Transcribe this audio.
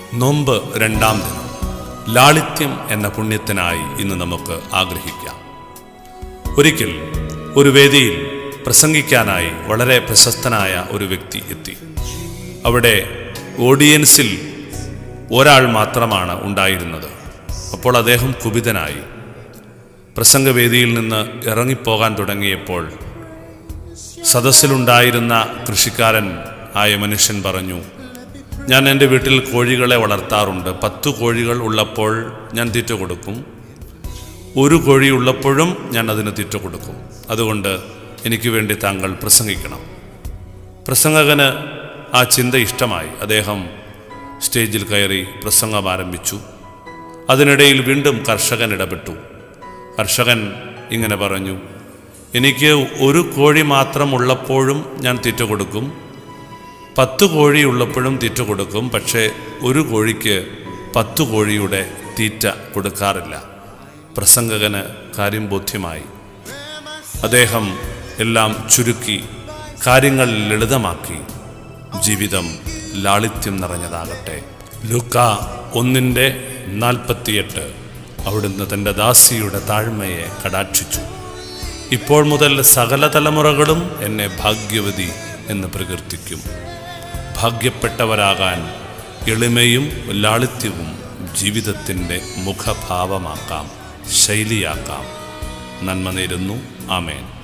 നോമ്പ് രണ്ടാം ദിനം ലാളിത്യം എന്ന പുണ്യത്തിനായി ഇന്ന് നമുക്ക് ആഗ്രഹിക്കാം ഒരിക്കൽ ഒരു വേദിയിൽ പ്രസംഗിക്കാനായി വളരെ പ്രശസ്തനായ ഒരു വ്യക്തി എത്തി അവിടെ ഓഡിയൻസിൽ ഒരാൾ മാത്രമാണ് ഉണ്ടായിരുന്നത് അപ്പോൾ അദ്ദേഹം കുപിതനായി പ്രസംഗവേദിയിൽ നിന്ന് ഇറങ്ങിപ്പോകാൻ തുടങ്ങിയപ്പോൾ സദസ്സിലുണ്ടായിരുന്ന കൃഷിക്കാരൻ ആയ മനുഷ്യൻ പറഞ്ഞു ഞാൻ എൻ്റെ വീട്ടിൽ കോഴികളെ വളർത്താറുണ്ട് പത്തു കോഴികൾ ഉള്ളപ്പോൾ ഞാൻ തീറ്റ കൊടുക്കും ഒരു കോഴി ഉള്ളപ്പോഴും ഞാൻ അതിന് തീറ്റ കൊടുക്കും അതുകൊണ്ട് എനിക്ക് വേണ്ടി താങ്കൾ പ്രസംഗിക്കണം പ്രസംഗകന് ആ ചിന്ത ഇഷ്ടമായി അദ്ദേഹം സ്റ്റേജിൽ കയറി പ്രസംഗം ആരംഭിച്ചു അതിനിടയിൽ വീണ്ടും കർഷകൻ ഇടപെട്ടു കർഷകൻ ഇങ്ങനെ പറഞ്ഞു എനിക്ക് ഒരു കോഴി മാത്രം ഉള്ളപ്പോഴും ഞാൻ തീറ്റ കൊടുക്കും പത്ത് കോഴി ഉള്ളപ്പോഴും തീറ്റ കൊടുക്കും പക്ഷേ ഒരു കോഴിക്ക് പത്ത് കോഴിയുടെ തീറ്റ കൊടുക്കാറില്ല പ്രസംഗകന് കാര്യം ബോധ്യമായി അദ്ദേഹം എല്ലാം ചുരുക്കി കാര്യങ്ങൾ ലളിതമാക്കി ജീവിതം ലാളിത്യം നിറഞ്ഞതാകട്ടെ ലുക്ക ഒന്നിൻ്റെ നാൽപ്പത്തിയെട്ട് അവിടുന്ന് തൻ്റെ ദാസിയുടെ താഴ്മയെ കടാക്ഷിച്ചു ഇപ്പോൾ മുതൽ സകല തലമുറകളും എന്നെ ഭാഗ്യവതി എന്ന് പ്രകീർത്തിക്കും ഭാഗ്യപ്പെട്ടവരാകാൻ എളിമയും ലാളിത്യവും ജീവിതത്തിൻ്റെ മുഖഭാവമാക്കാം ശൈലിയാക്കാം നന്മ നേരുന്നു ആമേൻ